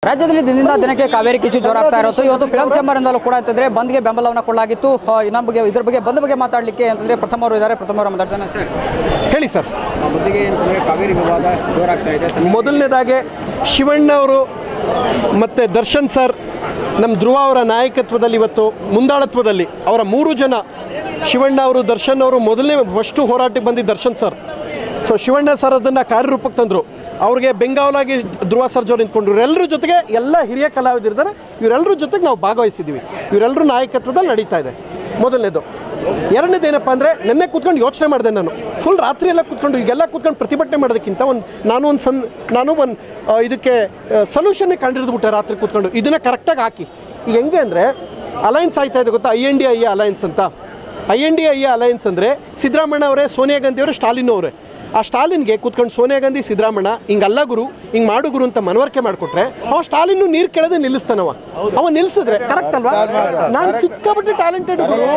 ರಾಜ್ಯದಲ್ಲಿ ದಿನದಿಂದ ದಿನಕ್ಕೆ ಕಾವೇರಿ ಕಿಚ್ಚು ಜೋರಾಗ್ತಾ ಇರೋದು ಇವತ್ತು ಫಿಲಂ ಚೇಂಬರ್ನಿಂದಲೂ ಕೂಡ ಅಂತಂದ್ರೆ ಬಂದ್ಗೆ ಬೆಂಬಲವನ್ನು ಕೊಡಲಾಗಿತ್ತು ಆ, ಇನ್ನೊಂದು ಬಗ್ಗೆ ಇದ್ರ ಬಗ್ಗೆ ಬಂದ್ ಬಗ್ಗೆ ಮಾತಾಡಲಿಕ್ಕೆ ಅಂತಂದ್ರೆ ಪ್ರಥಮವರು ಇದ್ದಾರೆ ಪ್ರಥಮವರು ಮಾತಾಡ್ತಾನೆ ಸರ್ ಹೇಳಿ ಸರ್ ಮೊದಲಿಗೆ ಅಂತಂದ್ರೆ ಕಾವೇರಿ ವಿವಾದ ಜೋರಾಗ್ತಾ ಇದೆ ಮೊದಲನೇದಾಗೆ ಶಿವಣ್ಣ ಅವರು ಮತ್ತು ದರ್ಶನ್ ಸರ್ ನಮ್ಮ ಧ್ರುವ ಅವರ ನಾಯಕತ್ವದಲ್ಲಿ ಇವತ್ತು ಮುಂದಾಳತ್ವದಲ್ಲಿ ಅವರ ಮೂರು ಜನ ಶಿವಣ್ಣ ಅವರು ದರ್ಶನ್ ಅವರು ಮೊದಲನೇ ಫಸ್ಟು ಹೋರಾಟಕ್ಕೆ ಬಂದಿದ್ದು Darshan sir so Shivanna sir ಅದನ್ನು ಕಾರ್ಯರೂಪಕ್ಕೆ ತಂದರು ಅವ್ರಿಗೆ ಬೆಂಗಾವಲಾಗಿ ಧ್ರುವ ಸರ್ಜೋರು ನಿಂತ್ಕೊಂಡ್ರು ಇವರೆಲ್ಲರ ಜೊತೆಗೆ ಎಲ್ಲ ಹಿರಿಯ ಕಲಾವಿದರಿದ್ದಾರೆ ಇವರೆಲ್ಲರ ಜೊತೆಗೆ ನಾವು ಭಾಗವಹಿಸಿದ್ದೀವಿ ಇವರೆಲ್ಲರೂ ನಾಯಕತ್ವದಲ್ಲಿ ನಡೀತಾ ಇದೆ ಮೊದಲನೇದು ಎರಡನೇದು ಏನಪ್ಪ ಅಂದರೆ ನಿನ್ನೆ ಕೂತ್ಕೊಂಡು ಯೋಚನೆ ಮಾಡಿದೆ ನಾನು ಫುಲ್ ರಾತ್ರಿ ಎಲ್ಲ ಕೂತ್ಕೊಂಡು ಈಗೆಲ್ಲ ಕೂತ್ಕೊಂಡು ಪ್ರತಿಭಟನೆ ಮಾಡೋದಕ್ಕಿಂತ ಒಂದು ನಾನು ಒಂದು ಸನ್ ನಾನು ಒಂದು ಇದಕ್ಕೆ ಸೊಲ್ಯೂಷನ್ನೇ ಕಂಡಿಡಿದ್ಬಿಟ್ಟೆ ರಾತ್ರಿ ಕೂತ್ಕೊಂಡು ಇದನ್ನು ಕರೆಕ್ಟಾಗಿ ಹಾಕಿ ಈಗ ಹೆಂಗೆ ಅಂದರೆ ಅಲಯನ್ಸ್ ಆಯ್ತಾ ಇದೆ ಗೊತ್ತಾ I N D I A alliance ಅಂತ I N D I A alliance ಅಂದರೆ ಸಿದ್ದರಾಮಣ್ಣ ಅವರೇ ಸೋನಿಯಾ ಗಾಂಧಿ ಅವರೇ ಸ್ಟಾಲಿನ್ ಅವರೇ ಆ ಸ್ಟಾಲಿನ್ಗೆ ಕೂತ್ಕೊಂಡು ಸೋನಿಯಾ ಗಾಂಧಿ ಸಿದ್ದರಾಮಣ್ಣ ಹಿಂಗಲ್ಲ ಗುರು ಹಿಂಗೆ ಮಾಡು ಗುರು ಅಂತ ಮನವರಿಕೆ ಮಾಡಿಕೊಟ್ರೆ ಅವ ಸ್ಟಾಲಿನ್ ನೀರು ಕೆಳದೆ ನಿಲ್ಲಿಸ್ತಾನವ ಅವ ನಿಲ್ಲಿಸಿದ್ರೆ ಕರೆಕ್ಟ್ ಅಲ್ವಾ ನಾನು ಸಿಕ್ಕಾಪಟ್ಟೆ ಟ್ಯಾಲೆಂಟೆಡ್ ಗುರು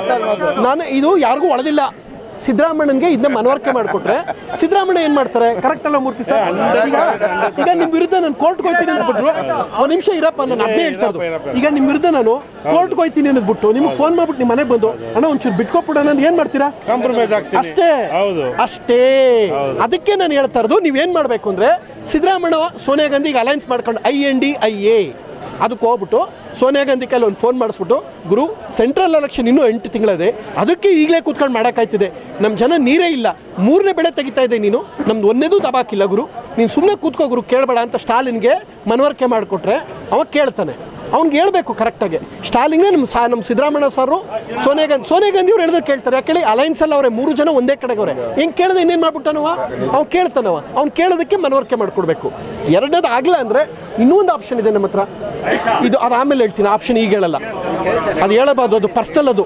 ನಾನು ಇದು ಯಾರಿಗೂ ಒಳದಿಲ್ಲ ಸಿದ್ದರಾಮಣ್ಣನಿಗೆ ಇದನ್ನ ಮನವರಿಕೆ ಮಾಡಿಕೊಟ್ರೆ ಸಿದ್ದರಾಮಣ್ಣ ಏನ್ ಮಾಡ್ತಾರೆ ಕರೆಕ್ಟ್ ಅಲ್ಲ ಮೂರ್ತಿ ಸರ್ ಈಗ ಈಗ ನಿಮ್ ವಿರುದ್ಧ ನಾನು ಕೋರ್ಟ್ಗೆ ಹೋಗ್ತೀನಿ ಅಂದ್ಬಿಟ್ರು ಒಂದ್ ನಿಮಿಷ ಇರಪ್ಪ ನಾನು ಅದೇ ಹೇಳ್ತಾ ಇರೋದು ಈಗ ನಿಮ್ ವಿರುದ್ಧ ನಾನು ಕೋರ್ಟ್ಗೆ ಹೋಗ್ತೀನಿ ಅಂದ್ಬಿಟ್ಟು ನಿಮ್ಗೆ ಫೋನ್ ಮಾಡ್ಬಿಟ್ಟು ನಿಮ್ಮ ಮನೆಗೆ ಬಂದು ಅಣ್ಣ ಒಂಚೂರು ಬಿಟ್ಕೊಬಿಡೋಣ ಅಂತ ಏನ್ ಮಾಡ್ತೀರಾ ಕಾಂಪ್ರಮೈಸ್ ಆಗ್ತೀನಿ ಅಷ್ಟೇ ಹೌದು ಅಷ್ಟೇ ಅದಕ್ಕೆ ನಾನು ಹೇಳ್ತಾ ಇರೋದು ನೀವೇನ್ ಮಾಡ್ಬೇಕು ಅಂದ್ರೆ ಸಿದ್ದರಾಮಣ್ಣ ಸೋನಿಯಾ ಗಾಂಧಿಗೆ ಅಲಯನ್ಸ್ ಮಾಡ್ಕೊಂಡು I N D I A ಅದಕ್ಕೆ ಹೋಗ್ಬಿಟ್ಟು ಸೋನಿಯಾ ಗಾಂಧಿ ಕೈಲಿ ಒಂದು ಫೋನ್ ಮಾಡಿಸ್ಬಿಟ್ಟು ಗುರು ಸೆಂಟ್ರಲ್ ಎಲೆಕ್ಷನ್ ಇನ್ನೂ ಎಂಟು ತಿಂಗಳಿದೆ ಅದಕ್ಕೆ ಈಗಲೇ ಕೂತ್ಕೊಂಡು ಮಾಡೋಕ್ಕಾಯ್ತಿದೆ ನಮ್ಮ ಜನ ನೀರೇ ಇಲ್ಲ ಮೂರನೇ ಬೆಳೆ ತೆಗಿತಾ ಇದೆ ನೀನು ನಮ್ದು ಒಂದೇದು ದಬಾಕಿಲ್ಲ ಗುರು ನೀನು ಸುಮ್ಮನೆ ಕೂತ್ಕೋ ಗುರು ಕೇಳಬೇಡ ಅಂತ ಸ್ಟಾಲಿನ್ಗೆ ಮನವರಿಕೆ ಮಾಡಿಕೊಟ್ರೆ ಅವ ಕೇಳ್ತಾನೆ ಅವ್ನಿಗೆ ಹೇಳ್ಬೇಕು ಕರೆಕ್ಟಾಗಿ ಸ್ಟಾಲಿಂಗ್ನೇ ನಮ್ಮ ಸಾ ನಮ್ಮ ಸಿದ್ದರಾಮಣ್ಣ ಸರ್ ಸೋನಿಯಾ ಗಾಂಧಿ ಸೋನಿಯಾ ಗಾಂಧಿ ಅವ್ರು ಹೇಳಿದ್ರೆ ಕೇಳ್ತಾರೆ ಯಾಕೆ ಅಲೈನ್ಸ್ ಅಲ್ಲಿ ಅವರೇ ಮೂರು ಜನ ಒಂದೇ ಕಡೆಗೆ ಅವರೇ ಹಿಂಗೆ ಕೇಳಿದ್ರೆ ಇನ್ನೇನು ಮಾಡ್ಬಿಟ್ಟಾನವ ಅವ್ನು ಕೇಳ್ತಾನವ ಅವ್ನು ಕೇಳೋದಕ್ಕೆ ಮನವರಿಕೆ ಮಾಡ್ಕೊಡ್ಬೇಕು ಎರಡನೇದು ಆಗಲ್ಲ ಅಂದರೆ ಇನ್ನೂ ಒಂದು ಆಪ್ಷನ್ ಇದೆ ನಮ್ಮ ಹತ್ರ ಇದು ಅದು ಆಮೇಲೆ ಹೇಳ್ತೀನಿ ಆಪ್ಷನ್ ಈಗ ಹೇಳಲ್ಲ ಅದು ಹೇಳಬಾರ್ದು ಅದು ಪರ್ಸ್ನಲ್ ಅದು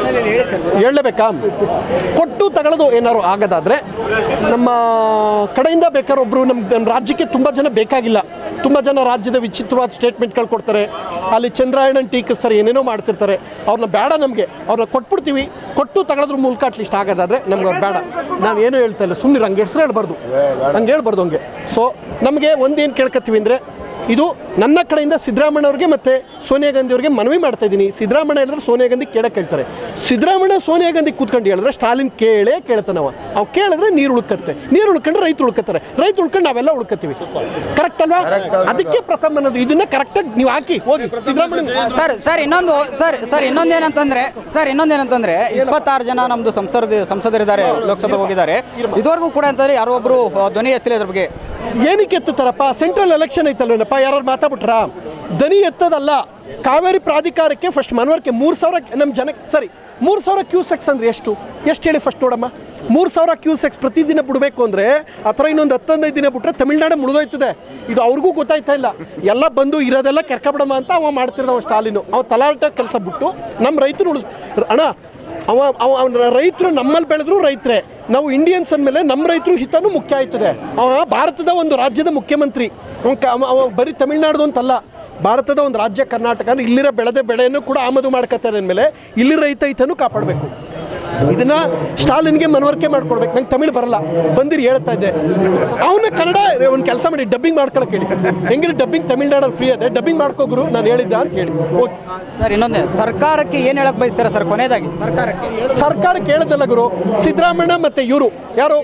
ಹೇಳಲೇಬೇಕಾ ಕೊಟ್ಟು ತಗೊಳ್ಳೋದು ಏನಾದ್ರು ಆಗೋದಾದ್ರೆ ನಮ್ಮ ಕಡೆಯಿಂದ ಬೇಕಾದ್ರೆ ಒಬ್ರು ನಮ್ಮ ನಮ್ಮ ರಾಜ್ಯಕ್ಕೆ ತುಂಬ ಜನ ಬೇಕಾಗಿಲ್ಲ ತುಂಬ ಜನ ರಾಜ್ಯದ ವಿಚಿತ್ರವಾದ ಸ್ಟೇಟ್ಮೆಂಟ್ಗಳು ಕೊಡ್ತಾರೆ ಅಲ್ಲಿ ಚಂದ್ರಾಯಣನ್ ಟೀಕಿಸ್ತಾರೆ ಏನೇನೋ ಮಾಡ್ತಿರ್ತಾರೆ ಅವ್ರನ್ನ ಬೇಡ ನಮಗೆ ಅವ್ರನ್ನ ಕೊಟ್ಬಿಡ್ತೀವಿ ಕೊಟ್ಟು ತಗೊಳ್ಳೋದ್ರ ಮೂಲಕ ಅಟ್ಲೀಸ್ಟ್ ಆಗೋದಾದ್ರೆ ನಮ್ಗೆ ಅವ್ರು ಬೇಡ ನಾನು ಏನೂ ಹೇಳ್ತಾ ಇಲ್ಲ ಸುಮ್ಮನೆ ಹಂಗೆ ಹೆಸರು ಹೇಳ್ಬಾರ್ದು ಹಂಗೆ ಹೇಳ್ಬಾರ್ದು ಹಂಗೆ ಸೊ ನಮಗೆ ಒಂದೇನು ಕೇಳ್ಕೊತೀವಿ ಅಂದರೆ ಇದು ನನ್ನ ಕಡೆಯಿಂದ ಸಿದ್ದರಾಮಣ್ಣ ಅವ್ರಿಗೆ ಮತ್ತು ಸೋನಿಯಾ ಗಾಂಧಿ ಅವ್ರಿಗೆ ಮನವಿ ಮಾಡ್ತಾ ಇದ್ದೀನಿ ಸಿದ್ದರಾಮಣ್ಣ ಹೇಳಿದ್ರೆ ಸೋನಿಯಾ ಗಾಂಧಿ ಕೇಳಕ್ಕೆ ಕೇಳ್ತಾರೆ ಸಿದ್ದರಾಮಣ್ಣ ಸೋನಿಯಾ ಗಾಂಧಿ ಕೂತ್ಕೊಂಡು ಹೇಳಿದ್ರೆ ಸ್ಟಾಲಿನ್ ಕೇಳೇ ಕೇಳ್ತಾನವ ಅವ್ ಕೇಳಿದ್ರೆ ನೀರು ಉಳ್ಕತ್ತೆ ನೀರು ಉಳ್ಕೊಂಡ್ರೆ ರೈತರು ಉಳ್ಕತ್ತಾರೆ ರೈತ ಉಳ್ಕೊಂಡು ನಾವೆಲ್ಲ ಉಳ್ಕತ್ತೀವಿ ಕರೆಕ್ಟ್ ಅಲ್ವಾ ಅದಕ್ಕೆ ಪ್ರಥಮ ಅನ್ನೋದು ಇದನ್ನ ಕರೆಕ್ಟಾಗಿ ನೀವು ಹಾಕಿ ಹೋಗಿ ಸಿದ್ದರಾಮಣ್ಣ ಸರ್ ಸರ್ ಇನ್ನೊಂದು ಸರ್ ಸರ್ ಇನ್ನೊಂದೇನಂತಂದ್ರೆ ಸರ್ ಇನ್ನೊಂದೇನಂತಂದ್ರೆ ಇಪ್ಪತ್ತಾರು ಜನ ನಮ್ದು ಸಂಸದ ಸಂಸದರಿದ್ದಾರೆ ಲೋಕಸಭೆಗೆ ಹೋಗಿದ್ದಾರೆ ಇದುವರೆಗೂ ಕೂಡ ಅಂತಂದ್ರೆ ಯಾರೋ ಒಬ್ರು ಆ, ಧ್ವನಿ ಎತ್ತಿಲ್ಲ ಇದ್ರ ಬಗ್ಗೆ ಏನಕ್ಕೆ ಎತ್ತುತ್ತಾರಪ್ಪ ಸೆಂಟ್ರಲ್ ಎಲೆಕ್ಷನ್ ಐತಲ್ವೇನಪ್ಪ ಯಾರು ಮಾತಾಡ್ಬಿಟ್ರ ದನಿ ಎತ್ತದಲ್ಲ ಕಾವೇರಿ ಪ್ರಾಧಿಕಾರಕ್ಕೆ ಫಸ್ಟ್ ಮನವರಿಕೆ ಮೂರು ಸಾವಿರ ನಮ್ಮ ಜನಕ್ಕೆ ಸರಿ ಮೂರು ಸಾವಿರ ಕ್ಯೂಸೆಕ್ಸ್ ಅಂದ್ರೆ ಎಷ್ಟು ಎಷ್ಟು ಹೇಳಿ ಫಸ್ಟ್ ನೋಡಮ್ಮ ಮೂರು ಸಾವಿರ ಕ್ಯೂಸೆಕ್ಸ್ ಪ್ರತಿದಿನ ಬಿಡಬೇಕು ಅಂದರೆ ಆ ಥರ ಇನ್ನೊಂದು ಹತ್ತೊಂದೈದು ದಿನ ಬಿಟ್ಟರೆ ತಮಿಳ್ನಾಡು ಮುಳುಗೋಯ್ತದೆ ಇದು ಅವ್ರಿಗೂ ಗೊತ್ತಾಯ್ತಾ ಇಲ್ಲ ಎಲ್ಲ ಬಂದು ಇರೋದೆಲ್ಲ ಕೆರ್ಕೊಬಿಡಮ್ಮ ಅಂತ ಅವ ಮಾಡ್ತಿರೋದು ಅವ ಸ್ಟಾಲಿನು ಅವ ತಲಾಟೆ ಕೆಲಸ ಬಿಟ್ಟು ನಮ್ಮ ರೈತರು ಉಳಿಸ್ ಅಣ್ಣ ಅವ ಅವ ಅವನ ರೈತರು ನಮ್ಮಲ್ಲಿ ಬೆಳೆದ್ರು ರೈತರೇ ನಾವು ಇಂಡಿಯನ್ಸ್ ಅಂದಮೇಲೆ ನಮ್ಮ ರೈತರು ಹಿತನೂ ಮುಖ್ಯ ಆಯ್ತದೆ ಅವ ಭಾರತದ ಒಂದು ರಾಜ್ಯದ ಮುಖ್ಯಮಂತ್ರಿ ಅವ ಕ- ಅವ- ಅವ ಬರೀ ತಮಿಳ್ನಾಡು ಅಂತಲ್ಲ ಭಾರತದ ಒಂದು ರಾಜ್ಯ ಕರ್ನಾಟಕ ಅಂದ್ರೆ ಇಲ್ಲಿರೋ ಬೆಳೆದ ಬೆಳೆಯನ್ನು ಕೂಡ ಆಮದು ಮಾಡ್ಕೊತಾರೆ ಅಂದಮೇಲೆ ಇಲ್ಲಿ ರೈತ ಹಿತನೂ ಕಾಪಾಡಬೇಕು ಇದನ್ನ ಸ್ಟಾಲಿನ್ಗೆ ಮನವರಿಕೆ ಮಾಡ್ಕೊಡ್ಬೇಕು ನಂಗೆ ತಮಿಳು ಬರಲ್ಲ ಬಂದಿರಿ ಹೇಳ್ತಾ ಇದ್ದೆ ಅವನ ಕನ್ನಡ ಒಂದು ಕೆಲಸ ಮಾಡಿ ಡಬ್ಬಿಂಗ್ ಮಾಡ್ಕೊಳಕ್ಕೆ ಹೇಳಿ ಹೆಂಗಿರಿ ಡಬ್ಬಿಂಗ್ ತಮಿಳ್ನಾಡಲ್ಲಿ ಫ್ರೀ ಅದೇ ಡಬ್ಬಿಂಗ್ ಮಾಡ್ಕೋಗ್ರು ನಾನು ಹೇಳಿದ್ದ ಅಂತ ಹೇಳಿ ಓಕೆ ಸರ್ ಇನ್ನೊಂದೇ ಸರ್ಕಾರಕ್ಕೆ ಏನು ಹೇಳಕ್ ಬಯಸ್ತೀರಾ ಸರ್ ಕೊನೆಯದಾಗಿ ಸರ್ಕಾರಕ್ಕೆ ಸರ್ಕಾರ ಕೇಳದಲ್ಲ ಗುರು ಸಿದ್ದರಾಮಣ್ಣ ಮತ್ತೆ ಇವರು ಯಾರು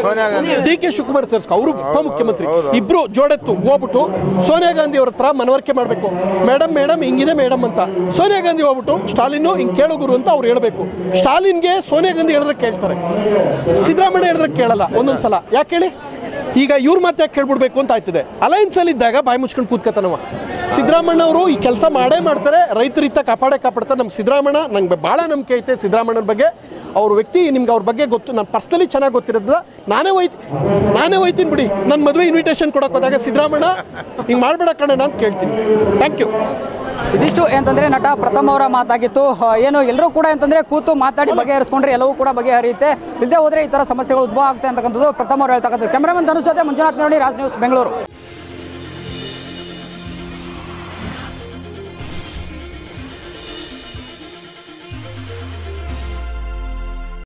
ಡಿ ಕೆ ಶಿವಕುಮಾರ್ ಸರ್ ಅವರು ಉಪಮುಖ್ಯಮಂತ್ರಿ ಇಬ್ರು ಜೋಡೆತ್ತು ಹೋಗ್ಬಿಟ್ಟು ಸೋನಿಯಾ ಗಾಂಧಿ ಅವ್ರ ಹತ್ರ ಮನವರಿಕೆ ಮಾಡಬೇಕು ಮೇಡಮ್ ಮೇಡಮ್ ಹಿಂಗಿದೆ ಮೇಡಮ್ ಅಂತ ಸೋನಿಯಾ ಗಾಂಧಿ ಹೋಗ್ಬಿಟ್ಟು ಸ್ಟಾಲಿನ್ ಹಿಂಗೆ ಕೇಳು ಗುರು ಅಂತ ಅವ್ರು ಹೇಳ್ಬೇಕು ಸ್ಟಾಲಿನ್ಗೆ ಸೋನಿಯಾ ಗಾಂಧಿ ಹೇಳಿದ್ರೆ ಕೇಳ್ತಾರೆ ಸಿದ್ದರಾಮಣ್ಣ ಹೇಳಿದ್ರೆ ಕೇಳಲ್ಲ ಒಂದೊಂದು ಸಲ ಯಾಕೆ ಹೇಳಿ ಈಗ ಇವ್ರ ಮಾತು ಯಾಕೆ ಕೇಳ್ಬಿಡ್ಬೇಕು ಅಂತ ಆಯ್ತದೆ ಅಲಯನ್ಸ್ ಅಲ್ಲಿ ಇದ್ದಾಗ ಬಾಯಿ ಮುಚ್ಕೊಂಡು ಕೂತ್ಕತಾನವ ಸಿದ್ದರಾಮಣ್ಣ ಅವರು ಈ ಕೆಲಸ ಮಾಡೇ ಮಾಡ್ತಾರೆ ರೈತರಿತ್ತ ಕಾಪಾಡೇ ಕಾಪಾಡ್ತಾರೆ ನಮ್ಮ ಸಿದ್ದರಾಮಣ್ಣ ನಂಗೆ ಭಾಳ ನಂಬಿಕೆ ಐತೆ ಸಿದ್ದರಾಮಣ್ಣನ ಬಗ್ಗೆ ಅವ್ರ ವ್ಯಕ್ತಿ ನಿಮ್ಗೆ ಅವ್ರ ಬಗ್ಗೆ ಗೊತ್ತು ನಾನು ಪರ್ಸ್ನಲಿ ಚೆನ್ನಾಗಿ ಗೊತ್ತಿರೋದ್ರಿಂದ ನಾನೇ ಹೋಯ್ತು ನಾನೇ ಹೋಯ್ತೀನಿ ಬಿಡಿ ನನ್ನ ಮದುವೆ ಇನ್ವಿಟೇಷನ್ ಕೊಡಕ್ಕೆ ಹೋದಾಗ ಸಿದ್ದರಾಮಣ್ಣ ಹಿಂಗೆ ಮಾಡ್ಬೇಡ ಕಣಣ್ಣ ಅಂತ ಕೇಳ್ತೀನಿ ಥ್ಯಾಂಕ್ ಯು ಇದಿಷ್ಟು ಅಂತಂದ್ರೆ ನಟ ಪ್ರಥಮ ಅವರ ಮಾತಾಗಿತ್ತು ಆ, ಏನು ಎಲ್ಲರೂ ಕೂಡ ಅಂತಂದ್ರೆ ಕೂತು ಮಾತಾಡಿ ಬಗೆಹರಿಸ್ಕೊಂಡ್ರೆ ಎಲ್ಲವೂ ಕೂಡ ಬಗೆಹರಿಯುತ್ತೆ ಇಲ್ಲದೆ ಹೋದ್ರೆ ಈ ತರ ಸಮಸ್ಯೆಗಳು ಉದ್ಭವ ಆಗ್ತದೆ ಅಂತಕ್ಕಂಥದ್ದು ಪ್ರಥಮ ಅವರು ಹೇಳ್ತಕ್ಕಂಥದ್ದು ಕ್ಯಾಮ್ರಾಮನ್ ಧನುಷ್ ಜೊತೆ ಮಂಜುನಾಥ್ ನೋಡಿ ರಾಜ್ ನ್ಯೂಸ್ ಬೆಂಗಳೂರು